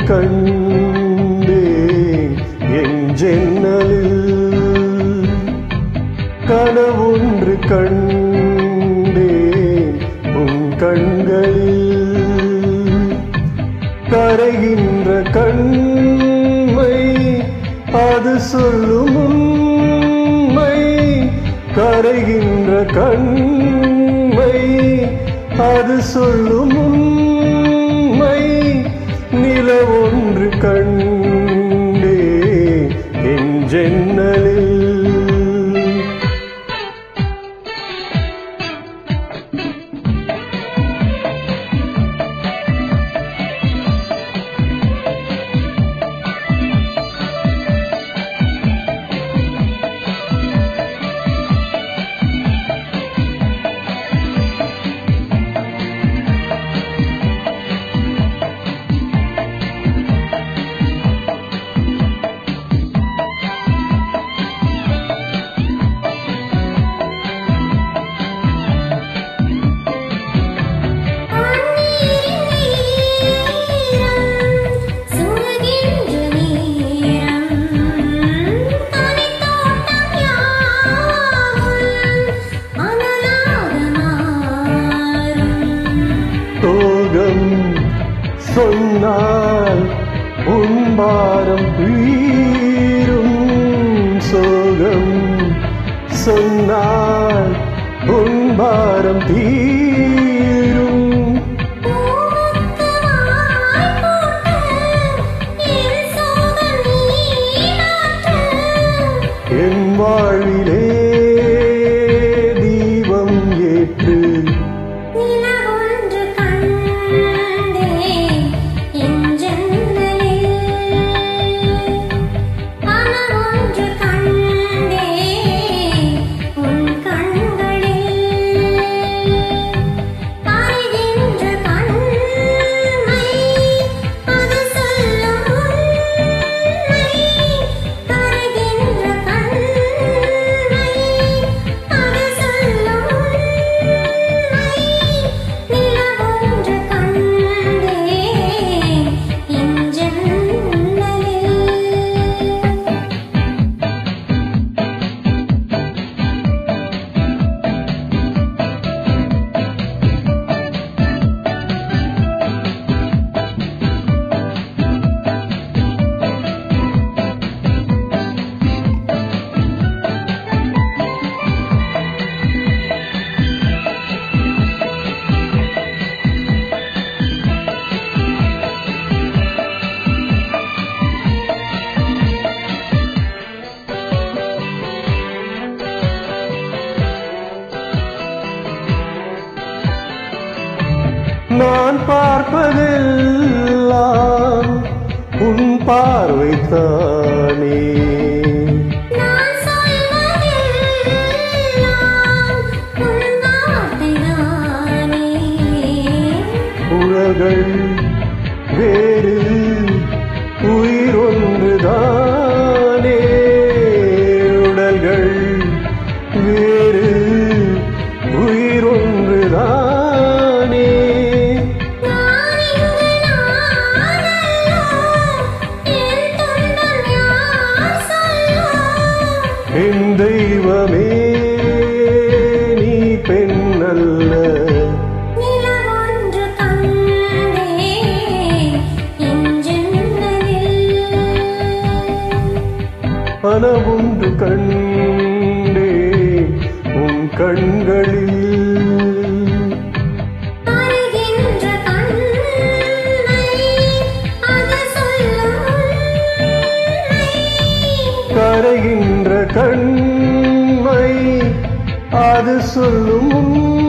கண்டேன் என் ஜன்னலில் கனவொன்று கண்டேன் உன் கண்களில் கரைகின்ற கண்மை அது சொல்லும் உண்மை கரைகின்ற கண்மை அது சொல்லும் உண்மை நிலவொன்று கண்டே என் ஜன்னலில் தோகம் சொன்னால் உன்பாரம் தீரும் சோகம் சொன்னால் உன்பாரம் தீரும் என் வாழ்விலே தீபம் ஏற்று நிலவொன்று கண்டேன் என் ஜன்னலில் கனவொன்று கண்டேன் உன் கண்களில் கரைகின்ற கண்மை அது சொல்லும் உண்மை கரைகின்ற கண்மை அது சொல்லும் நிலவொன்று கண்டேன் என் ஜன்னலில் நான் பார்ப்பதெல்லாம் உன் பார்வைத்தானே நான் சொல்வதெல்லாம் உன் வார்த்தைதானே உலகள் வேறு உயிர் ஒன்றுதானே உடல்கள் வேறு உயிர் ஒன்றுதானே நான் இங்கு நானல்லோ என் துன்பம் யார் சொல்லோ என் தெய்வமே நீ பெண்ணல்ல நிலவொன்று கண்டேன் என் ஜன்னலில் பலவொன்று கண்டே உன் கண்களில் கரைகின்ற கண்மை அது சொல்லும் உண்மை கரைகின்ற கண்மை அது சொல்லும் உண்மை